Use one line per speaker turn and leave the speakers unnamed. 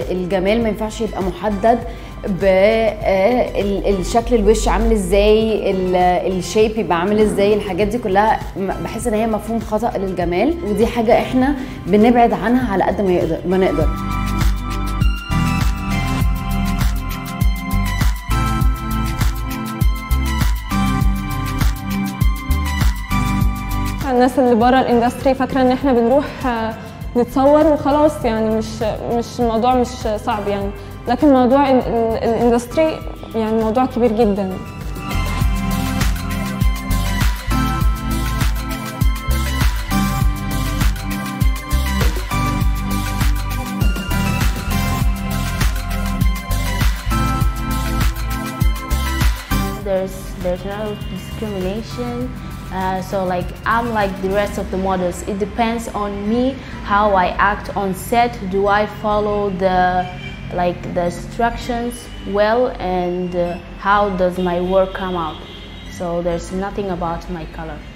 الجمال ما ينفعش يبقى محدد بالشكل الوش عامل ازاي ال- الشيب يبقى عامل ازاي الحاجات دي كلها م- بحس ان هي مفهوم خطا للجمال ودي حاجه احنا بنبعد عنها على قد ما يقدر ما نقدر
الناس اللي بره الاندستري فاكره ان احنا بنروح آه، نتصور وخلاص يعني مش مش الموضوع مش صعب يعني لكن موضوع ال- ال- الاندستري يعني موضوع كبير جدا
there's there's no discrimination uh, so like i'm like the rest of the models it depends on me how i act on set do i follow the like the instructions well and uh, how does my work come out so there's nothing about my color